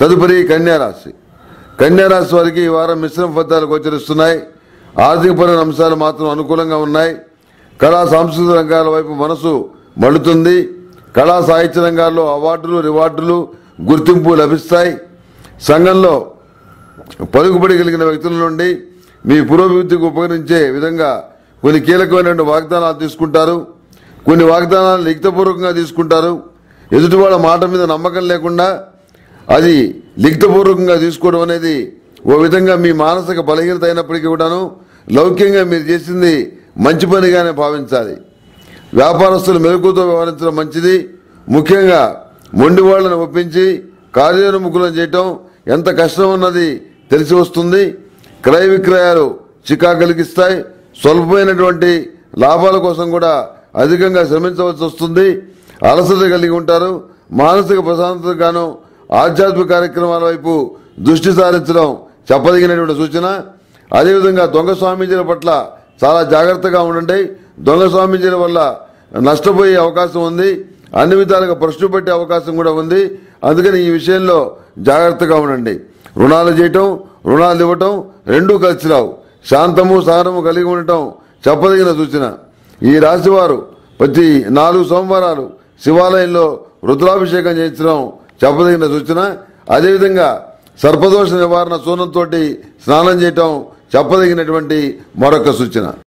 తదుపరి కన్యారాశి కన్యారాశి వారికి ఈ వారం మిశ్రమ ఫలితాలు గోచరిస్తున్నాయి ఆర్థికపరమైన అంశాలు మాత్రం అనుకూలంగా ఉన్నాయి కళా సాంస్కృతిక రంగాల వైపు మనసు మళ్ళుతుంది కళా సాహిత్య రంగాల్లో అవార్డులు రివార్డులు గుర్తింపు లభిస్తాయి సంఘంలో పలుకుబడి కలిగిన వ్యక్తుల నుండి మీ పురోభివృద్ధికి ఉపకరించే విధంగా కొన్ని కీలకమైనటువంటి వాగ్దానాలు తీసుకుంటారు కొన్ని వాగ్దానాలు లిఖితపూర్వకంగా తీసుకుంటారు ఎదుటి వాళ్ళ మాట మీద నమ్మకం లేకుండా అది లిఖితపూర్వకంగా తీసుకోవడం అనేది ఓ విధంగా మీ మానసిక బలహీనత అయినప్పటికీ కూడాను లౌక్యంగా మీరు చేసింది మంచి పనిగానే భావించాలి వ్యాపారస్తులు మెలకుతో వ్యవహరించడం మంచిది ముఖ్యంగా మొండి వాళ్ళని ఒప్పించి కార్యోన్ముఖులను చేయటం ఎంత కష్టం ఉన్నది తెలిసి వస్తుంది క్రయ విక్రయాలు చికా కలిగిస్తాయి స్వల్పమైనటువంటి లాభాల కోసం కూడా అధికంగా శ్రమించవలసి వస్తుంది అలసట కలిగి ఉంటారు మానసిక ప్రశాంతతగాను ఆధ్యాత్మిక కార్యక్రమాల వైపు దృష్టి సారించడం చెప్పదగినటువంటి సూచన అదేవిధంగా దొంగ స్వామీజీల పట్ల చాలా జాగ్రత్తగా ఉండండి దొంగ స్వామీజీల వల్ల నష్టపోయే అవకాశం ఉంది అన్ని విధాలుగా ప్రశ్న పెట్టే అవకాశం కూడా ఉంది అందుకని ఈ విషయంలో జాగ్రత్తగా ఉండండి రుణాలు చేయటం రుణాలు ఇవ్వటం రెండూ కలిసి రావు శాంతము సహనము కలిగి ఉండటం చెప్పదగిన సూచన ఈ రాశివారు ప్రతి నాలుగు సోమవారాలు శివాలయంలో రుద్రాభిషేకం చేయించడం చెప్పదగిన సూచన అదేవిధంగా సర్పదోష నివారణ సూనంతో స్నానం చేయటం చెప్పదగినటువంటి మరొక సూచన